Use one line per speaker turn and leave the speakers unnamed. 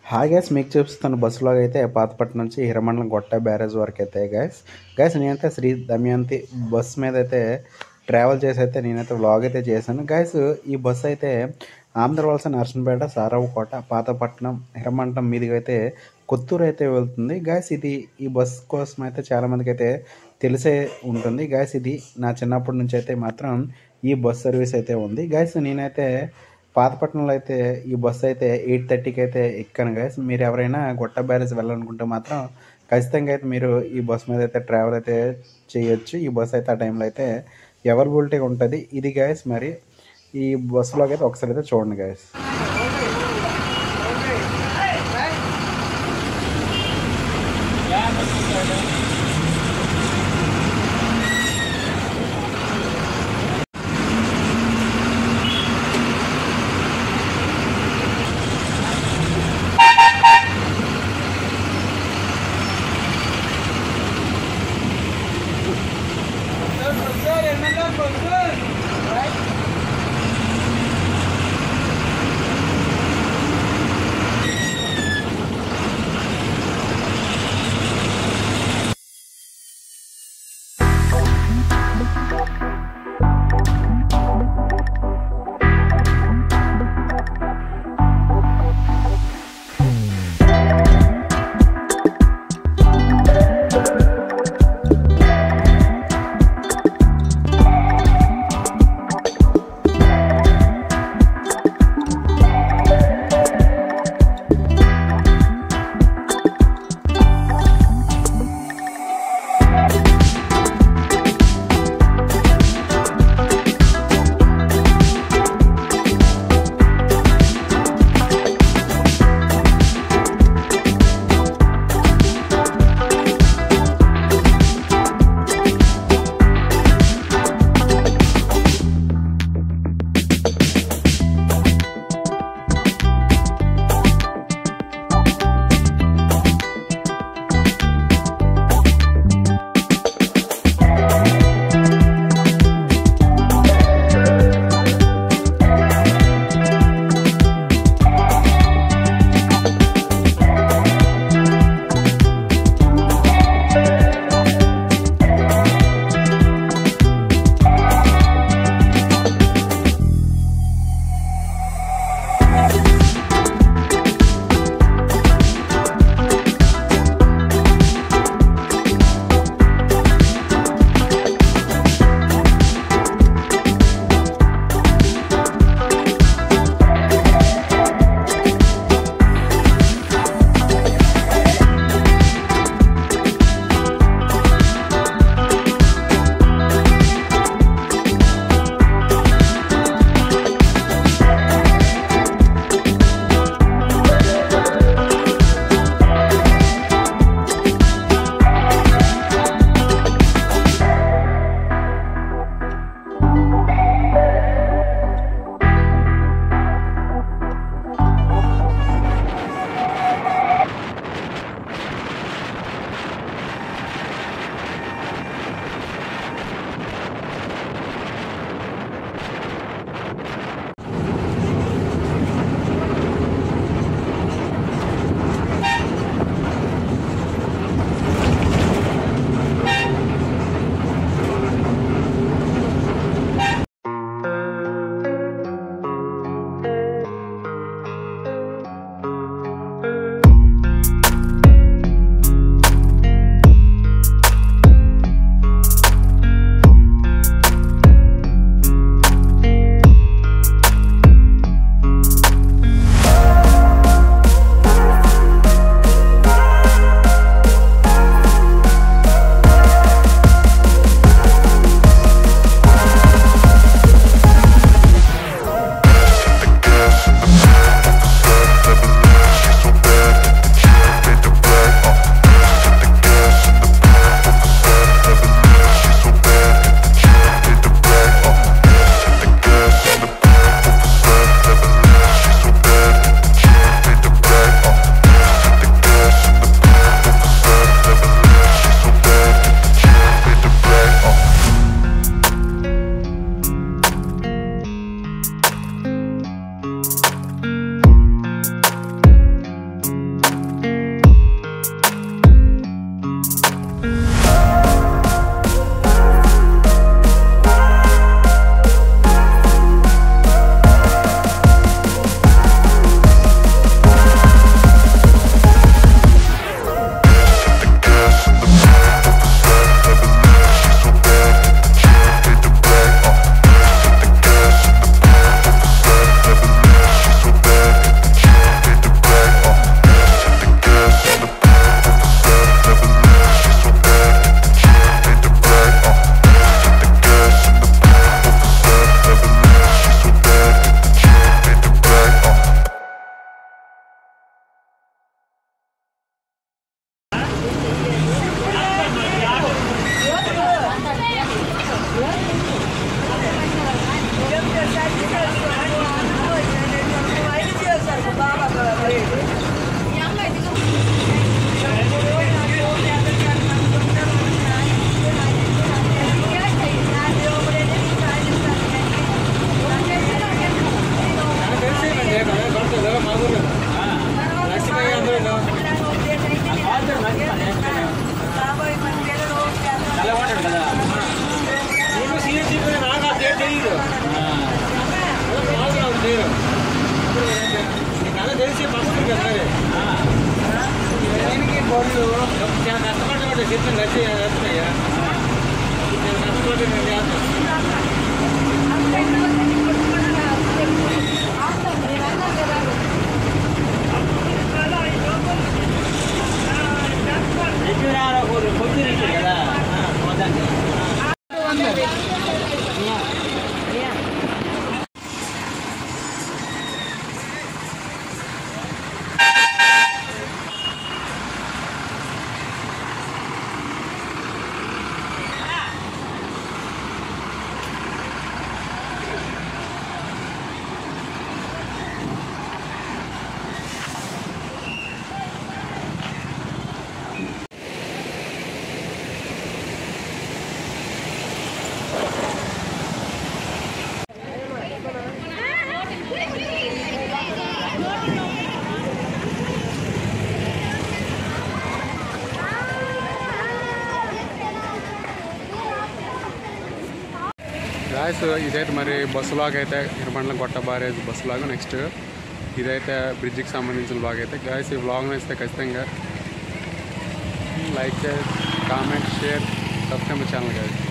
hi gas మీకు చూపిస్తున్న బస్సులో అయితే పాతపట్నం నుంచి హిరమండలం గొట్ట బ్యారేజ్ వరకు అయితే గ్యాస్ గ్యాస్ నేనైతే శ్రీ దమయంతి బస్ మీద అయితే ట్రావెల్ చేసి అయితే నేనైతే వ్లాగ్ అయితే చేశాను గ్యాస్ ఈ బస్సు అయితే ఆంధ్రవలస నర్సంపేట సారవకోట పాతపట్నం హిరమండలం మీదుగా అయితే కొత్తూరు అయితే వెళ్తుంది గ్యాస్ ఇది ఈ బస్ కోసం అయితే చాలామందికి అయితే తెలిసే ఉంటుంది గ్యాస్ ఇది నా చిన్నప్పటి నుంచి అయితే మాత్రం ఈ బస్ సర్వీస్ అయితే ఉంది గ్యాస్ నేనైతే పాతపట్నంలో అయితే ఈ బస్సు అయితే ఎయిట్ థర్టీకి అయితే ఎక్కాను గైస్ మీరు ఎవరైనా గొట్ట బ్యారేజ్ వెళ్ళాలనుకుంటే మాత్రం ఖచ్చితంగా అయితే మీరు ఈ బస్ మీద అయితే ట్రావెల్ అయితే చేయొచ్చు ఈ బస్ అయితే ఆ టైంలో అయితే అవైలబిలిటీ ఉంటుంది ఇది గైస్ మరి ఈ బస్సులోకి అయితే ఒకసారి అయితే చూడండి గైస్
తెలిసి పక్కన కదా బొల్లు చాలా కష్టపడ్డా చెప్తాను నచ్చి నచ్చుతాయా నేను కష్టపడి నేను చేస్తాను
గాయస్ ఇదైతే మరి బస్సు లాగ్ అయితే ఇరమండలం కొట్ట బారేజ్ బస్సు లాగా నెక్స్ట్ ఇదైతే బ్రిడ్జికి సంబంధించిన బ్లాగ్ అయితే గాయస్ ఈ బ్లాగ్ నచ్చితే ఖచ్చితంగా లైక్ చేయండి comment share subscribe channel guys